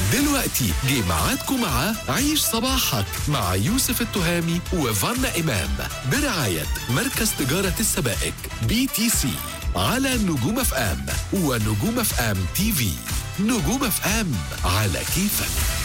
دلوقتي جه ميعادكم مع عيش صباحك مع يوسف التهامي وفانا إمام برعاية مركز تجارة السبائك بي تي سي على نجوم اف ام ونجوم اف ام تي في نجوم اف ام على كيفك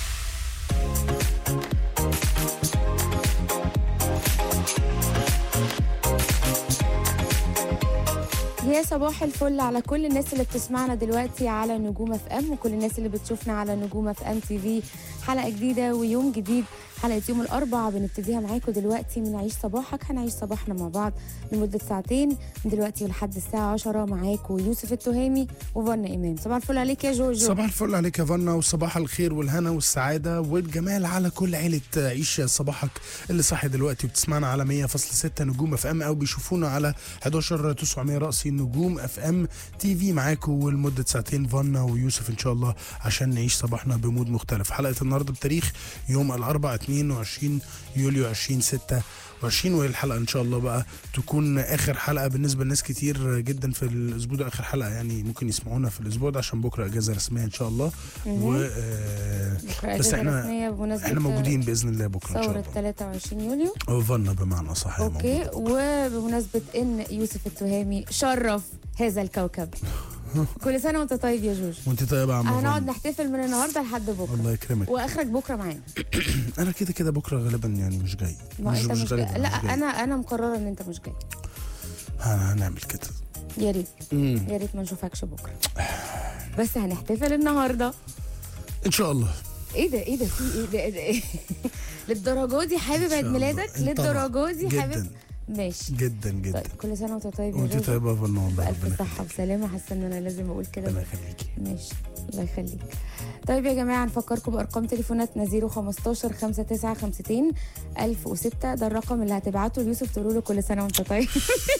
يا صباح الفل على كل الناس اللي بتسمعنا دلوقتي على نجوم اف ام وكل الناس اللي بتشوفنا على نجوم اف ام تي في حلقه جديده ويوم جديد حلقه يوم الاربعاء بنبتديها معاكم دلوقتي من عيش صباحك هنعيش صباحنا مع بعض لمده ساعتين من دلوقتي لحد الساعه 10 معاكم يوسف التهامي وفنا امام صباح الفل عليك يا جوجو صباح الفل عليك يا فنا وصباح الخير والهنا والسعادة والجمال على كل عيلة عيش صباحك اللي صاحي دلوقتي وبتسمعنا على 100.6 نجوم اف ام او بيشوفونا على 11 900 رأسي نجوم اف ام تي في معاكم ولمدة ساعتين فنا ويوسف ان شاء الله عشان نعيش صباحنا بمود مختلف حلقة النهاردة بتاريخ يوم الأربعاء 22 يوليو 2026 وهي الحلقة ان شاء الله بقى تكون اخر حلقة بالنسبة لناس كتير جدا في الاسبوع ده اخر حلقة يعني ممكن يسمعونا في الاسبوع ده عشان بكرة اجازة رسمية ان شاء الله و آه، بكرة بس أجازة احنا رسمية بمناسبة احنا موجودين باذن الله بكره ان شاء ثورة الله 23 يوليو فنا بمعنى صح يا اوكي موجود. وبمناسبة ان يوسف التهامي شرف هذا الكوكب كل سنة وانت طيب يا جوجو وانت طيب يا عم هنقعد فنا. نحتفل من النهارده لحد بكره الله يكرمك واخرك بكره معانا انا كده كده بكره غالبا يعني مش جاي ما انت مش جاي. غالبا لا مش جاي. انا انا مقرره ان انت مش جاي ها- هنعمل كده يا ريت مم. يا ريت ما نشوفكش بكره بس هنحتفل النهارده ان شاء الله ايه ده ايه ده في ايه ده, إيه ده إيه؟ للدرجه دي حابب عيد إن شاء الله. ميلادك طبعا. للدرجه دي حابب جدا ماشي جدا جدا طيب كل سنه وانت طيب يا وانت جوجو طيبه يا فنا والله بألف ربنا صحة وسلامة حاسة إن أنا لازم أقول كده ربنا يخليكي ماشي الله يخليك طيب يا جماعة نفكركم بأرقام تليفوناتنا 015 5952 1006 ده الرقم اللي هتبعته ليوسف تقولوا له كل سنة وأنت طيب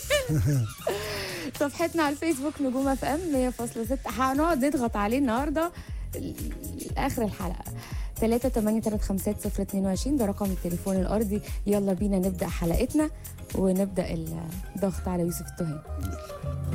صفحتنا على الفيسبوك نجوم اف ام 100.6 هنقعد نضغط عليه النهارده ل- لاخر الحلقه 3 8 3 5 0 22 ده رقم التليفون الارضي يلا بينا نبدا حلقتنا ونبدا الضغط على يوسف التهامي